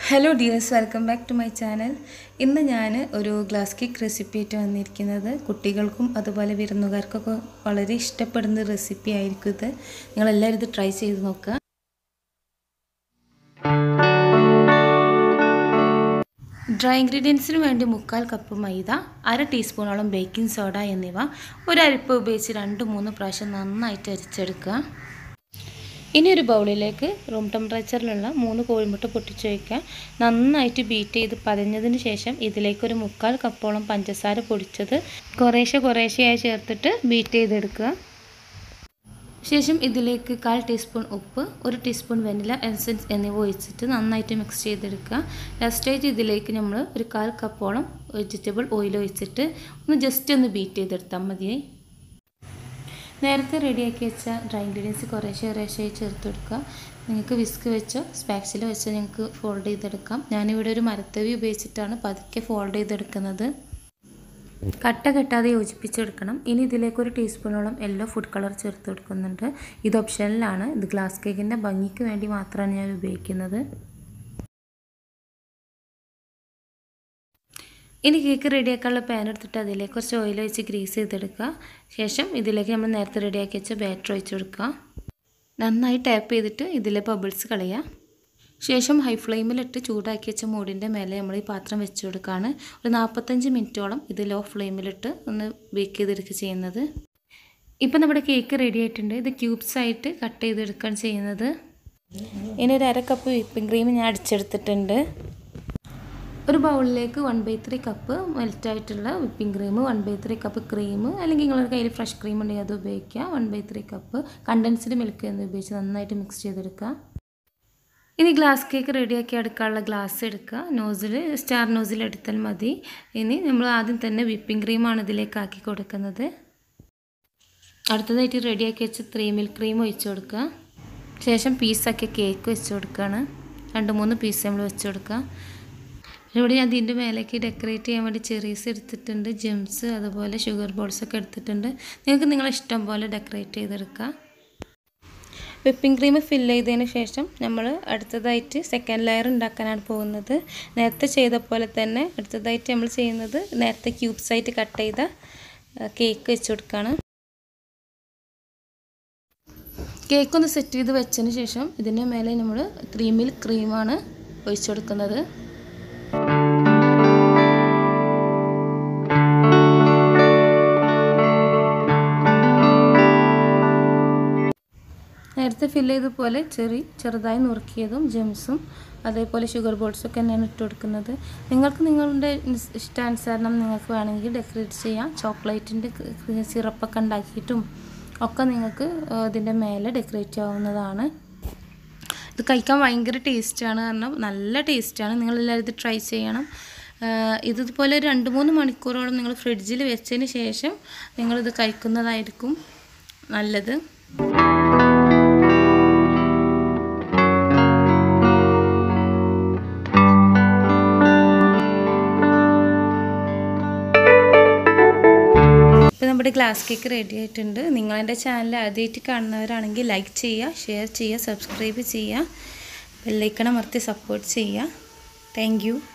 hello dears welcome back to my channel ഇന്ന് ഞാൻ ഒരു ഗ്ലാസ് കേക്ക് റെസിപ്പി ആയിട്ട് വന്നിരിക്കുന്നത് കുട്ടികൾക്കും അതുപോലെ വിരുന്നുകാർക്കൊക്കെ വളരെ ഇഷ്ടപ്പെടുന്ന റെസിപ്പി ആയിരിക്കും ഇത് നിങ്ങളെല്ലാവരും ഇത് ട്രൈ ചെയ്ത് നോക്കുക ഡ്രൈ ഇൻഗ്രീഡിയൻസിന് വേണ്ടി മുക്കാൽ കപ്പ് മൈദ അര ടീസ്പൂണോളം ബേക്കിംഗ് സോഡ എന്നിവ ഒരു അരിപ്പ ഉപയോഗിച്ച് രണ്ട് മൂന്ന് പ്രാവശ്യം നന്നായിട്ട് അരിച്ചെടുക്കുക ഇനി ഒരു ബൗളിലേക്ക് റൂം ടെമ്പറേച്ചറിലുള്ള മൂന്ന് കോഴിമുട്ട പൊട്ടിച്ച് വയ്ക്കുക നന്നായിട്ട് ബീറ്റ് ചെയ്ത് പതഞ്ഞതിന് ശേഷം ഇതിലേക്ക് ഒരു മുക്കാൽ കപ്പോളം പഞ്ചസാര പൊടിച്ചത് കുറേശ്ശെ കുറേശ്ശെയായി ചേർത്തിട്ട് ബീറ്റ് ചെയ്തെടുക്കുക ശേഷം ഇതിലേക്ക് കാൽ ടീസ്പൂൺ ഉപ്പ് ഒരു ടീസ്പൂൺ വെനില എസൻസ് എന്നിവ ഒഴിച്ചിട്ട് നന്നായിട്ട് മിക്സ് ചെയ്തെടുക്കുക ലാസ്റ്റായിട്ട് ഇതിലേക്ക് നമ്മൾ ഒരു കാൽ കപ്പോളം വെജിറ്റബിൾ ഓയിൽ ഒഴിച്ചിട്ട് ഒന്ന് ജസ്റ്റ് ഒന്ന് ബീറ്റ് ചെയ്തെടുത്താൽ മതി നേരത്തെ റെഡിയാക്കി വെച്ച ഡ്രൈ ഇൻഗ്രീഡിയൻസ് കുറേശ്ശെ കുറേശ്ശെ ചേർത്ത് കൊടുക്കുക നിങ്ങൾക്ക് വിസ്ക് വെച്ചോ സ്പാക്സിൽ വെച്ചോ നിങ്ങൾക്ക് ഫോൾഡ് ചെയ്തെടുക്കാം ഞാനിവിടെ ഒരു മരത്തവി ഉപയോഗിച്ചിട്ടാണ് പതുക്കെ ഫോൾഡ് ചെയ്തെടുക്കുന്നത് കട്ട കെട്ടാതെ യോജിപ്പിച്ചെടുക്കണം ഇനി ഇതിലേക്ക് ഒരു ടീസ്പൂണോളം യെല്ലോ ഫുഡ് കളർ ചേർത്ത് കൊടുക്കുന്നുണ്ട് ഇത് ഓപ്ഷനിലാണ് ഇത് ഗ്ലാസ് കേക്കിൻ്റെ ഭംഗിക്ക് വേണ്ടി മാത്രമാണ് ഞാൻ ഉപയോഗിക്കുന്നത് ഇനി കേക്ക് റെഡിയാക്കാനുള്ള പാൻ എടുത്തിട്ട് അതിലേക്ക് കുറച്ച് ഓയിൽ ഒഴിച്ച് ഗ്രീസ് ചെയ്തെടുക്കുക ശേഷം ഇതിലേക്ക് നമ്മൾ നേരത്തെ റെഡിയാക്കി വെച്ച ബാറ്റർ ഒഴിച്ച് കൊടുക്കുക നന്നായി ടാപ്പ് ചെയ്തിട്ട് ഇതിലെ ബബിൾസ് കളയുക ശേഷം ഹൈ ഫ്ലെയിമിലിട്ട് ചൂടാക്കി വെച്ച മൂടിൻ്റെ മേലെ നമ്മൾ ഈ പാത്രം വെച്ച് കൊടുക്കുകയാണ് ഒരു നാൽപ്പത്തഞ്ച് മിനിറ്റോളം ഇത് ലോ ഫ്ലെയിമിലിട്ട് ഒന്ന് ബേക്ക് ചെയ്തെടുക്കുക ചെയ്യുന്നത് ഇപ്പം നമ്മുടെ കേക്ക് റെഡി ആയിട്ടുണ്ട് ഇത് ക്യൂബ്സ് ആയിട്ട് കട്ട് ചെയ്തെടുക്കുകയാണ് ചെയ്യുന്നത് ഇനി ഒരു അര കപ്പ് വിപ്പിംഗ് ക്രീം ഞാൻ അടിച്ചെടുത്തിട്ടുണ്ട് ഒരു ബൗളിലേക്ക് വൺ ബൈ ത്രീ കപ്പ് മെൽറ്റായിട്ടുള്ള whipping cream one by three cup cream അല്ലെങ്കിൽ നിങ്ങളുടെ കയ്യിൽ ഫ്രഷ് ക്രീം ഉണ്ടെങ്കിൽ അത് ഉപയോഗിക്കുക one by three cup condensed milk എന്ന് ഉപയോഗിച്ച് നന്നായിട്ട് മിക്സ് ചെയ്തെടുക്കുക ഇനി ഗ്ലാസ് കേക്ക് റെഡിയാക്കി എടുക്കാനുള്ള ഗ്ലാസ് എടുക്കുക നോസിൽ സ്റ്റാർ നോസിൽ എടുത്താൽ മതി ഇനി നമ്മൾ ആദ്യം തന്നെ വിപ്പിംഗ് ക്രീമാണ് ഇതിലേക്ക് ആക്കി കൊടുക്കുന്നത് അടുത്തതായിട്ട് റെഡിയാക്കി വെച്ച് ത്രീ മിൽക്ക് ക്രീം ഒഴിച്ച് കൊടുക്കുക ശേഷം പീസാക്കിയ കേക്ക് വെച്ച് കൊടുക്കുകയാണ് രണ്ട് മൂന്ന് പീസ് നമ്മൾ വെച്ച് കൊടുക്കുക ഇവിടെ ഞാൻ ഇതിൻ്റെ മേലേക്ക് ഡെക്കറേറ്റ് ചെയ്യാൻ വേണ്ടി ചെറീസ് എടുത്തിട്ടുണ്ട് ജെംസ് അതുപോലെ ഷുഗർ ബോൾസ് ഒക്കെ എടുത്തിട്ടുണ്ട് നിങ്ങൾക്ക് നിങ്ങളെ ഇഷ്ടം പോലെ ഡെക്കറേറ്റ് ചെയ്തെടുക്കുക വിപ്പിംഗ് ക്രീം ഫില്ല് ചെയ്തതിന് ശേഷം നമ്മൾ അടുത്തതായിട്ട് സെക്കൻഡ് ലെയർ ഉണ്ടാക്കാനാണ് പോകുന്നത് നേരത്തെ ചെയ്ത പോലെ തന്നെ അടുത്തതായിട്ട് നമ്മൾ ചെയ്യുന്നത് നേരത്തെ ക്യൂബ്സ് ആയിട്ട് കട്ട് ചെയ്ത കേക്ക് വെച്ച് കൊടുക്കുകയാണ് കേക്ക് ഒന്ന് സെറ്റ് ചെയ്ത് വെച്ചതിന് ശേഷം ഇതിൻ്റെ മേലെ നമ്മൾ ത്രീ മിൽക്ക് ക്രീമാണ് ഒഴിച്ചു കൊടുക്കുന്നത് നേരത്തെ ഫില്ല് ചെയ്തതുപോലെ ചെറി ചെറുതായി നുറുക്കിയതും ജെംസും അതേപോലെ ഷുഗർ ബോൾസും ഒക്കെ തന്നെയാണ് ഇട്ട് കൊടുക്കുന്നത് നിങ്ങൾക്ക് നിങ്ങളുടെ ഇഷ്ടാനുസരണം നിങ്ങൾക്ക് വേണമെങ്കിൽ ഡെക്കറേറ്റ് ചെയ്യാം ചോക്ലേറ്റിൻ്റെ സിറപ്പൊക്കെ ഉണ്ടാക്കിയിട്ടും ഒക്കെ നിങ്ങൾക്ക് ഇതിൻ്റെ മേലെ ഡെക്കറേറ്റ് ആവുന്നതാണ് ഇത് കഴിക്കാൻ ഭയങ്കര ടേസ്റ്റാണ് കാരണം നല്ല ടേസ്റ്റാണ് നിങ്ങളെല്ലാവരും ഇത് ട്രൈ ചെയ്യണം ഇതുപോലെ ഒരു രണ്ട് മൂന്ന് മണിക്കൂറോളം നിങ്ങൾ ഫ്രിഡ്ജിൽ വെച്ചതിന് ശേഷം നിങ്ങളിത് കഴിക്കുന്നതായിരിക്കും നല്ലത് ഇപ്പോൾ നമ്മുടെ ഗ്ലാസ് കേക്ക് റെഡി ആയിട്ടുണ്ട് നിങ്ങൾ എൻ്റെ ചാനൽ ആദ്യമായിട്ട് കാണുന്നവരാണെങ്കിൽ ലൈക്ക് ചെയ്യുക ഷെയർ ചെയ്യുക സബ്സ്ക്രൈബ് ചെയ്യുക ബെല്ലൈക്കൺ അമർത്തി സപ്പോർട്ട് ചെയ്യുക താങ്ക്